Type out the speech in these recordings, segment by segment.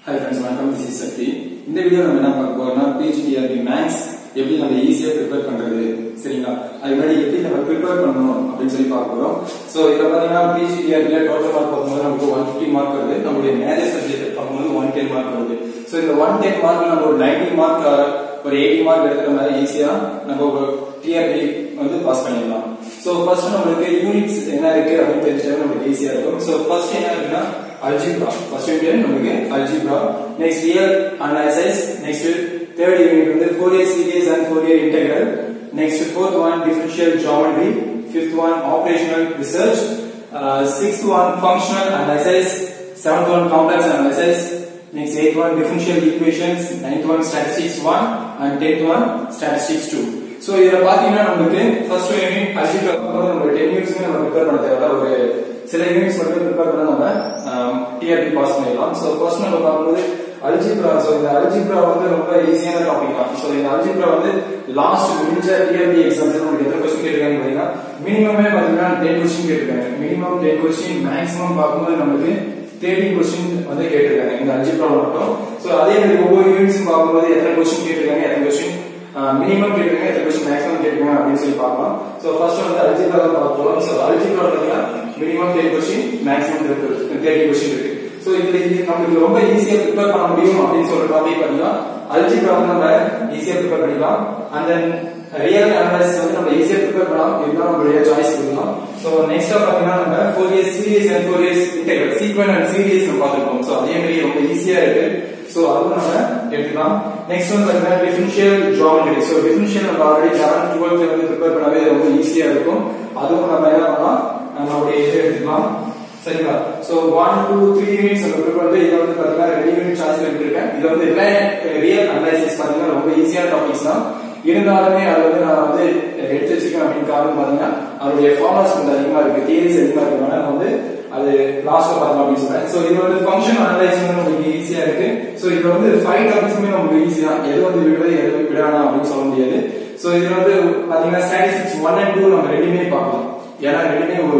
hi friends வணக்கம் this is Shakti இந்த video நம்ம என்ன பார்க்க போறோம்னா பிஹெச்டிஆர்பி மேக்ஸ் எப்படி நம்ம ஈஸியா ப்ரிப்பேர் பண்றது சரிங்களா அது முன்னாடி எப்படி நம்ம ப்ரிப்பேர் பண்ணணும் அப்படின்னு சொல்லி பார்க்க போறோம் ஸோ இதில் பார்த்தீங்கன்னா பிஹெச்டிஆர்பில டோட்டல் மார்க் பார்க்கும்போது நமக்கு ஒன் ஃபிஃப்டி மார்க் வருது நம்மளுடைய மேஜர் சப்ஜெக்ட் பார்க்கும்போது ஒன் டென் மார்க் வருது ஸோ இந்த ஒன் டென் மார்க் நம்ம ஒரு நைன்டி மார்க் ஒரு எயிட்டி மார்க் எடுக்கிற மாதிரி ஈஸியா நம்ம ஒரு டிஆர்பி வந்து பாஸ் பண்ணிடலாம் ஸோ ஃபர்ஸ்ட் நம்மளுக்கு யூனிட்ஸ் என்ன இருக்கு அப்படின்னு தெரிஞ்சாலும் நமக்கு ஈஸியா இருக்கும் ஸோ ஃபர்ஸ்ட் என்ன இருக்குன்னா algebra first unit நமக்கு algebra next year analysis next third unit வந்து Fourier series and Fourier integral next fourth one differential geometry fifth one operational research uh, sixth one functional analysis seventh one complex analysis next eighth one differential equations ninth one statistics 1 and tenth one statistics 2 so இதுல பாத்தீங்கன்னா நமக்கு first unit algebra நம்ம 10 units நம்ம prepare பண்ண தேவையில்ல ஒரு சில units மட்டும் ப்ரிப்பேர் பண்ணா நம்ம டிஆர்பி பாஸ் பண்ணிடலாம் சோ ஃபர்ஸ்ட் நம்ம பார்க்கும்போது அல்ஜிப்ரா சோ இந்த அல்ஜிப்ரா வந்து ரொம்ப ஈஸியான டாபிக் தான் சோ இந்த அல்ஜிப்ரா வந்து லாஸ்ட் முடிஞ்ச டிஆர்பி எக்ஸாம்ஸ்ல நமக்கு எத்தனை கொஸ்டின் கேட்டிருக்காங்க பாத்தீங்கன்னா மினிமமே பாத்தீங்கன்னா 10 கொஸ்டின் கேட்டிருக்காங்க மினிமம் 10 கொஸ்டின் மேக்ஸிமம் பார்க்கும்போது நமக்கு தேர்ட்டின் கொஸ்டின் வந்து கேட்டிருக்காங்க இந்த அல்ஜிப்ரா மட்டும் சோ அதே மாதிரி ஒவ்வொரு யூனிட்ஸும் பார்க்கும்போது எத்தனை கொஸ்டின் கேட்டிருக்காங்க எத்தனை கொஸ்டின் மினிமம் கேட்டிருக்காங்க எத்தனை கொஸ்டின் மேக்ஸிமம் கேட்டிருக்காங்க அப்படின்னு சொல்லி பார்க்கலாம் சோ ஃபர்ஸ்ட் வந்து அல்ஜிப்ரா தான் பார்க்க போறோம் சோ அல்ஜிப்ரா பாத்தீங்கன்னா minimum ten question maximum thirty question இருக்கு சோ இதுல இது நமக்கு ரொம்ப ஈஸியா ப்ரிப்பேர் பண்ண முடியும் அப்படின்னு சொல்ற டாபிக் பாத்தீங்கன்னா அல்ஜிப்ரா வந்து நம்ம ஈஸியா ப்ரிப்பேர் பண்ணிக்கலாம் அண்ட் தென் ரியல் அனாலிசிஸ் வந்து நம்ம ஈஸியா ப்ரிப்பேர் பண்ணலாம் இதுதான் நம்மளுடைய சாய்ஸ் கொடுக்கலாம் சோ நெக்ஸ்ட் பாத்தீங்கன்னா நம்ம Fourier series and Fourier integral sequence and series நம்ம பார்த்திருக்கோம் சோ அதே மாதிரி ரொம்ப ஈஸியா இருக்கு சோ அதுவும் நம்ம எடுத்துக்கலாம் நெக்ஸ்ட் வந்து பாத்தீங்கன்னா டிஃபரன்ஷியல் ஜியோமெட்ரி சோ டிஃபரன்ஷியல் நம்ம ஆல்ரெடி 11 12 வந்து ப்ரிப்பேர் பண்ணவே ரொம்ப ஈஸியா இருக்கும் அதுவும் நம்ம என்ன பண்ணலாம் நம்மளுடைய இது எடுத்துக்கலாம் சரிங்களா so one two three units நம்ம ப்ரிப்பேர் பண்ணி இதை வந்து பாத்தீங்கன்னா ரெண்டு யூனிட் சாய்ஸ் எடுத்திருக்கேன் இது வந்து ரியல் அனலைசிஸ் பாத்தீங்கன்னா ரொம்ப ஈஸியான டாபிக்ஸ் தான் இருந்தாலுமே அது வந்து நான் வந்து எடுத்து வச்சிருக்கேன் அப்படின்னு காரணம் பாத்தீங்கன்னா அதோடைய ஃபார்மர்ஸ் கொஞ்சம் அதிகமா இருக்கு தியரிஸ் அதிகமா இருக்கனால நான் வந்து அது லாஸ்ட்ல பார்க்கலாம் அப்படின்னு சொன்னேன் சோ இது வந்து ஃபங்க்ஷன் அனலைஸ் வந்து நமக்கு ஈஸியா இருக்கு சோ இதுல வந்து ஃபைவ் டாபிக்ஸுமே நமக்கு ஈஸியா எது வந்து விடுறது எது விடானா அப்படின்னு சொல்ல முடியாது சோ இதுல வந்து பாத்தீங்கன்னா ஸ்டாட்டிஸ்டிக்ஸ் ஒன் அண்ட் டூ நம்ம ரெண்டுமே பார்க்கலாம் ஏன்னா ரெண்டுமே ஒரு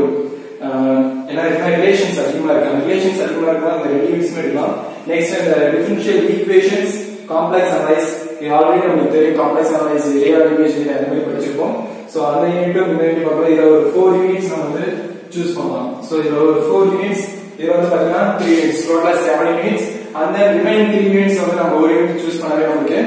ஏன்னா ரிலேஷன்ஸ் அதிகமா இருக்கு அந்த ரிலேஷன்ஸ் அதிகமா இருக்கா அந்த ரெண்டு யூனிட்ஸ்மே எடுக்கலாம் நெக்ஸ்ட் இந்த டிஃபரன்ஷியல் ஈக்குவேஷன்ஸ் காம்ப்ளெக்ஸ் அனலைஸ் இது ஆல்ரெடி நமக்கு தெரியும் காம்ப்ளெக்ஸ் அனலைஸ் ரியல் இமேஜ் அந்த மாதிரி படிச்சிருப்போம் சோ அந்த யூனிட்டும் இந்த யூனிட் பார்க்கும்போது இதுல ஒரு ஃபோர் யூனிட்ஸ் நம்ம வந்து சூஸ் பண்ணலாம் சோ இதுல ஒரு ஃபோர் யூனிட்ஸ் இதுல வந்து பாத்தீங்கன்னா த்ரீ யூனிட்ஸ் டோட்டலா செவன் யூனிட்ஸ் அந்த ரிமைனிங் த்ரீ யூனிட்ஸ் வந்து நம்ம ஒரு யூனிட் சூஸ் பண்ணவே நமக்கு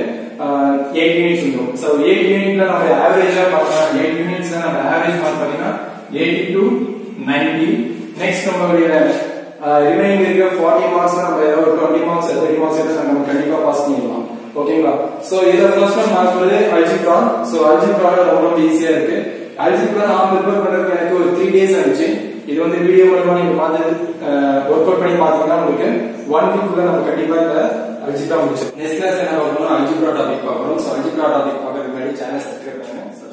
எயிட் யூனிட்ஸ் வந்துடும் சோ எயிட் யூனிட்ல நம்ம ஆவரேஜா பார்க்கலாம் எயிட் யூனிட்ஸ்ல நம்ம ஆவரேஜ் மார்க் பாத்தீங்கன்னா எயிட்டி டு நைன்டி நெக்ஸ்ட் நம்மளுடைய ரிமைனிங் இருக்க ஃபார்ட்டி மார்க்ஸ் நம்ம ஏதோ ஒரு டுவெண்ட்டி மார்க்ஸ் தேர்ட்டி மார்க்ஸ் எடுத்து நம்ம கண்டிப்பா பாஸ் பண்ணிடலாம் ஓகேங்களா சோ இத ஃபர்ஸ்ட் நம்ம பார்க்கிறது அல்ஜிப்ரா சோ அல்ஜிப்ரா ரொம்ப ரொம்ப ஈஸியா இருக்கு அல்ஜிப்ரா நான் ப்ரிப்பேர் பண்றதுக்கு எனக்கு ஒரு த்ரீ டேஸ் ஆயிடுச்சு இது வந்து வீடியோ மூலமா நீங்க பார்த்து ஒர்க் அவுட் பண்ணி பாத்தீங்கன்னா உங்களுக்கு ஒன் வீக்குள்ள நம்ம கண்டிப்பா இந்த அல்ஜிப்ரா முடிச்சு நெக்ஸ்ட் கிளாஸ் என்ன பார்க்கணும் அல்ஜிப்ரா டாபிக் பார்க்கணும் சோ அல்ஜிப்ரா டாபிக் பார்க்கறதுக்கு முன்னாடி சேனல் சப்ஸ்கிரைப் பண்ணுங்க